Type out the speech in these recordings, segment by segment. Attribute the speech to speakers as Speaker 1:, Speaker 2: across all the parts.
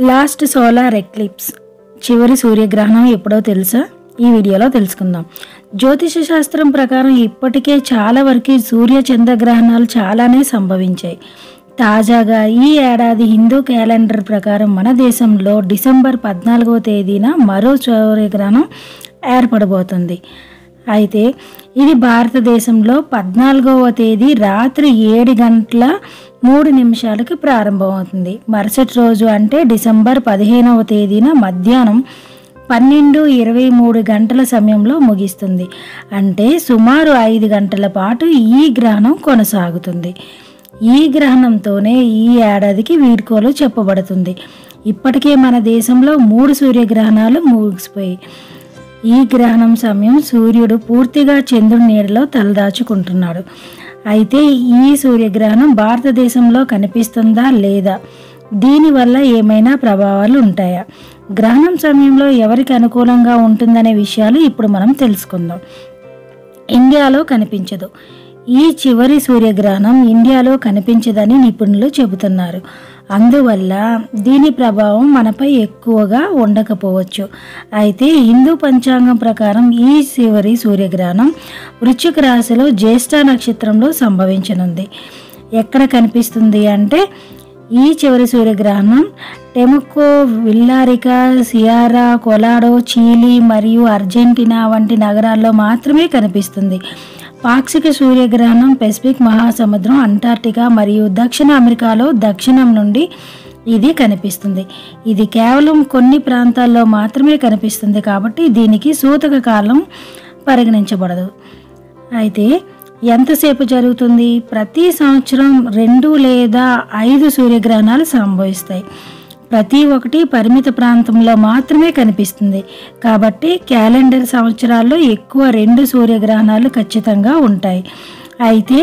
Speaker 1: last solar eclipse చివరి సూర్యగ్రహణం ఎప్పుడో తెలుసా ఈ వీడియోలో తెలుసుకుందాం జ్యోతిష శాస్త్రం ప్రకారం ఇప్పటికే చాలా వరకు సూర్య చంద్రగ్రహణాలు చాలానే సంభవించాయి తాజాగా ఈ ఏడాది హిందూ క్యాలెండర్ ప్రకారం మన దేశంలో డిసెంబర్ పద్నాలుగవ తేదీన మరో సూర్యగ్రహణం ఏర్పడబోతుంది అయితే ఇది భారతదేశంలో పద్నాలుగవ తేదీ రాత్రి ఏడు గంటల మూడు నిమిషాలకి ప్రారంభమవుతుంది మరుసటి రోజు అంటే డిసెంబర్ పదిహేనవ తేదీన మధ్యాహ్నం పన్నెండు ఇరవై మూడు గంటల సమయంలో ముగిస్తుంది అంటే సుమారు ఐదు గంటల పాటు ఈ గ్రహణం కొనసాగుతుంది ఈ గ్రహణంతోనే ఈ ఏడాదికి వీడ్కోలు చెప్పబడుతుంది ఇప్పటికే మన దేశంలో మూడు సూర్యగ్రహణాలు ముగిసిపోయి ఈ గ్రహణం సమయం సూర్యుడు పూర్తిగా చంద్రుడి నీడలో తలదాచుకుంటున్నాడు అయితే ఈ సూర్యగ్రహణం భారతదేశంలో కనిపిస్తుందా లేదా దీనివల్ల ఏమైనా ప్రభావాలు ఉంటాయా గ్రహణం సమయంలో ఎవరికి అనుకూలంగా ఉంటుందనే విషయాలు ఇప్పుడు మనం తెలుసుకుందాం ఇండియాలో కనిపించదు ఈ చివరి సూర్యగ్రహణం ఇండియాలో కనిపించదని నిపుణులు చెబుతున్నారు అందువల్ల దీని ప్రభావం మనపై ఎక్కువగా ఉండకపోవచ్చు అయితే హిందూ పంచాంగం ప్రకారం ఈ చివరి సూర్యగ్రహణం వృశ్చిక రాశిలో జ్యేష్ఠ నక్షత్రంలో సంభవించనుంది ఎక్కడ కనిపిస్తుంది అంటే ఈ చివరి సూర్యగ్రహణం టెముకో విల్లారికా సియారా కొలాడో చీలీ మరియు అర్జెంటీనా వంటి నగరాల్లో మాత్రమే కనిపిస్తుంది పాక్షిక సూర్యగ్రహణం పెసిఫిక్ మహాసముద్రం అంటార్టికా మరియు దక్షిణ అమెరికాలో దక్షిణం నుండి ఇది కనిపిస్తుంది ఇది కేవలం కొన్ని ప్రాంతాల్లో మాత్రమే కనిపిస్తుంది కాబట్టి దీనికి సూతక కాలం పరిగణించబడదు అయితే ఎంతసేపు జరుగుతుంది ప్రతి సంవత్సరం రెండు లేదా ఐదు సూర్యగ్రహణాలు సంభవిస్తాయి ప్రతి ఒక్కటి పరిమిత ప్రాంతంలో మాత్రమే కనిపిస్తుంది కాబట్టి క్యాలెండర్ సంవత్సరాల్లో ఎక్కువ రెండు సూర్యగ్రహణాలు ఖచ్చితంగా ఉంటాయి అయితే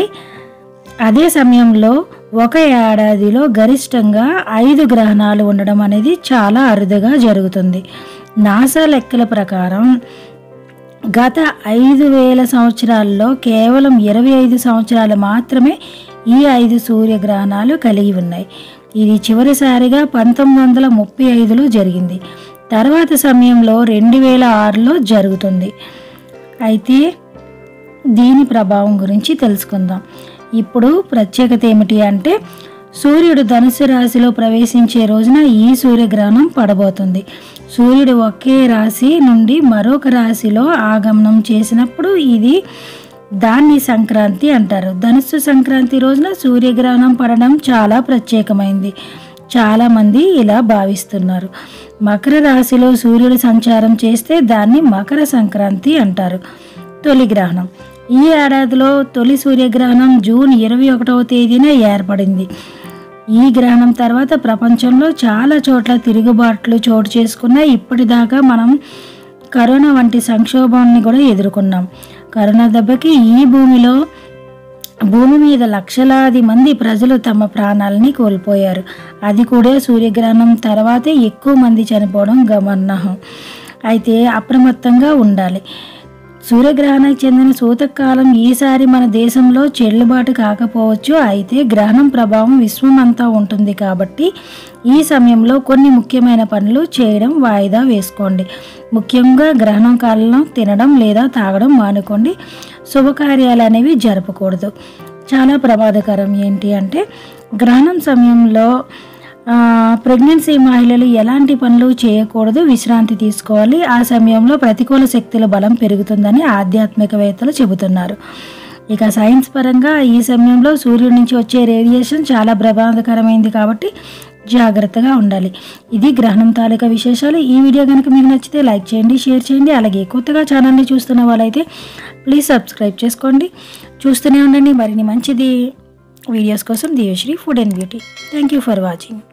Speaker 1: అదే సమయంలో ఒక ఏడాదిలో గరిష్టంగా ఐదు గ్రహణాలు ఉండడం అనేది చాలా అరుదుగా జరుగుతుంది నాసా లెక్కల ప్రకారం గత ఐదు వేల సంవత్సరాల్లో కేవలం ఇరవై ఐదు సంవత్సరాలు మాత్రమే ఈ ఐదు సూర్యగ్రహణాలు కలిగి ఉన్నాయి ఇది చివరిసారిగా పంతొమ్మిది వందల ముప్పై ఐదులో జరిగింది తర్వాత సమయంలో రెండు వేల ఆరులో జరుగుతుంది అయితే దీని ప్రభావం గురించి తెలుసుకుందాం ఇప్పుడు ప్రత్యేకత ఏమిటి అంటే సూర్యుడు ధనుసు రాశిలో ప్రవేశించే రోజున ఈ సూర్యగ్రహణం పడబోతుంది సూర్యుడు ఒకే రాశి నుండి మరొక రాశిలో ఆగమనం చేసినప్పుడు ఇది దాన్ని సంక్రాంతి అంటారు ధనుస్సు సంక్రాంతి రోజున సూర్యగ్రహణం పడడం చాలా ప్రత్యేకమైంది చాలామంది ఇలా భావిస్తున్నారు మకర రాశిలో సూర్యుడు సంచారం చేస్తే దాన్ని మకర సంక్రాంతి అంటారు తొలి గ్రహణం ఈ ఏడాదిలో తొలి సూర్యగ్రహణం జూన్ ఇరవై ఒకటవ తేదీన ఏర్పడింది ఈ గ్రహణం తర్వాత ప్రపంచంలో చాలా చోట్ల తిరుగుబాట్లు చోటు చేసుకున్న ఇప్పటిదాకా మనం కరోనా వంటి సంక్షోభాన్ని కూడా ఎదుర్కొన్నాం కరోనా దెబ్బకి ఈ భూమిలో భూమి మీద లక్షలాది మంది ప్రజలు తమ ప్రాణాలని కోల్పోయారు అది కూడా సూర్యగ్రహణం తర్వాతే ఎక్కువ మంది చనిపోవడం గమనార్హం అయితే అప్రమత్తంగా ఉండాలి సూర్యగ్రహణానికి చెందిన సూతకాలం ఈసారి మన దేశంలో చెల్లుబాటు కాకపోవచ్చు అయితే గ్రహణం ప్రభావం విశ్వం అంతా ఉంటుంది కాబట్టి ఈ సమయంలో కొన్ని ముఖ్యమైన పనులు చేయడం వాయిదా వేసుకోండి ముఖ్యంగా గ్రహణం కాలంలో తినడం లేదా తాగడం మానుకోండి శుభకార్యాలు అనేవి జరపకూడదు చాలా ప్రమాదకరం ఏంటి అంటే గ్రహణం సమయంలో ప్రెగ్నెన్సీ మహిళలు ఎలాంటి పనులు చేయకూడదు విశ్రాంతి తీసుకోవాలి ఆ సమయంలో ప్రతికూల శక్తుల బలం పెరుగుతుందని ఆధ్యాత్మికవేత్తలు చెబుతున్నారు ఇక సైన్స్ పరంగా ఈ సమయంలో సూర్యుడి నుంచి వచ్చే రేడియేషన్ చాలా ప్రమాదకరమైంది కాబట్టి జాగ్రత్తగా ఉండాలి ఇది గ్రహణం తాలూకా విశేషాలు ఈ వీడియో కనుక మీకు నచ్చితే లైక్ చేయండి షేర్ చేయండి అలాగే కొత్తగా ఛానల్ని చూస్తున్న వాళ్ళైతే ప్లీజ్ సబ్స్క్రైబ్ చేసుకోండి చూస్తూనే ఉండండి మరిన్ని మంచిది వీడియోస్ కోసం Divyasri food and beauty thank you for watching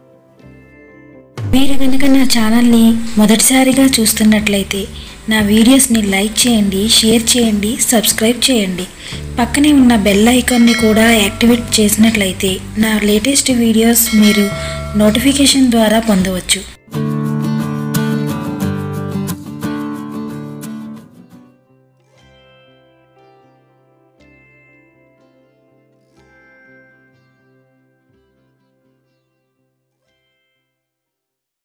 Speaker 1: మీరు కనుక నా ఛానల్ని మొదటిసారిగా చూస్తున్నట్లయితే నా వీడియోస్ని లైక్ చేయండి షేర్ చేయండి సబ్స్క్రైబ్ చేయండి పక్కనే ఉన్న బెల్ ఐకాన్ని కూడా యాక్టివేట్ చేసినట్లయితే నా లేటెస్ట్ వీడియోస్ మీరు నోటిఫికేషన్ ద్వారా పొందవచ్చు